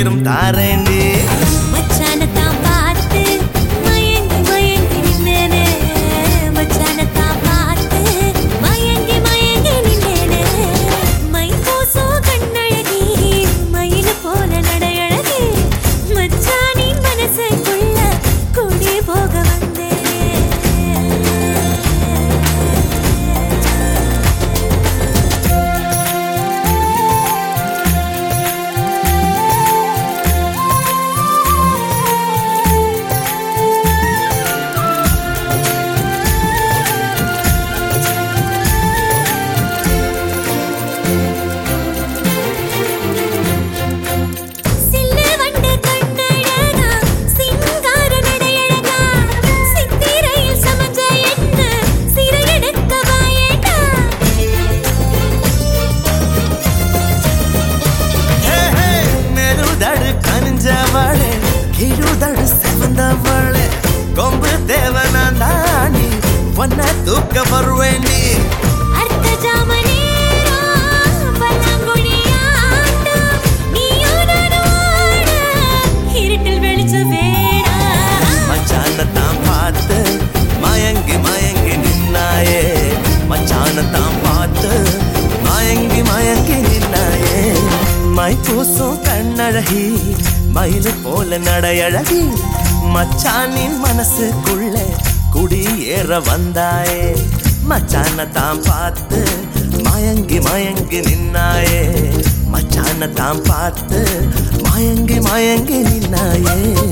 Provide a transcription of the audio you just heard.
உயிரும் தாரேண்டி மச்சானத்தான் பார்த்து மயங்கி மயங்கி நின்னேனே மச்சானத்தான் பார்த்து மயங்கி மயங்கி நின்னேனே மை பூசோ கண்ணழகி மயில் போல நடையழகி மச்சானின் மனசுக்குள்ள குடி போக வந்தேனே சில்லு வண்டு கண்ணழகா சிங்கார நடையழகா சித்திரையில் சமஞ்ச என்ன சிறையெடுக்க வாயேடா ஹே, ஹே, மெருதடு கனிஞ்சவளே கிழுதடு செவந்தவளே கொம்பு தேவனான் தாண்டி பொன்ன தூக்க வருவேண்டி அர்த்த ஜாமனேரா பல்லாங்குழி ஆட்டம் நீயும் நானும் ஆட இருட்டில் வெளிச்ச வேடா மச்சானத்தான் பார்த்து மயங்கி மயங்கி நின்னாயே மச்சானத்தான் பார்த்து மயங்கி மயங்கி நின்னாயே மை பூசும் கண்ணழகி மயில் போல நடையழகி மச்சானின் மனசுக்குள்ள குடியேற வந்தாயே மச்சானத்தான் பார்த்து மயங்கி மயங்கி நின்னாயே மச்சானத்தான் பார்த்து மயங்கி மயங்கி நின்னாயே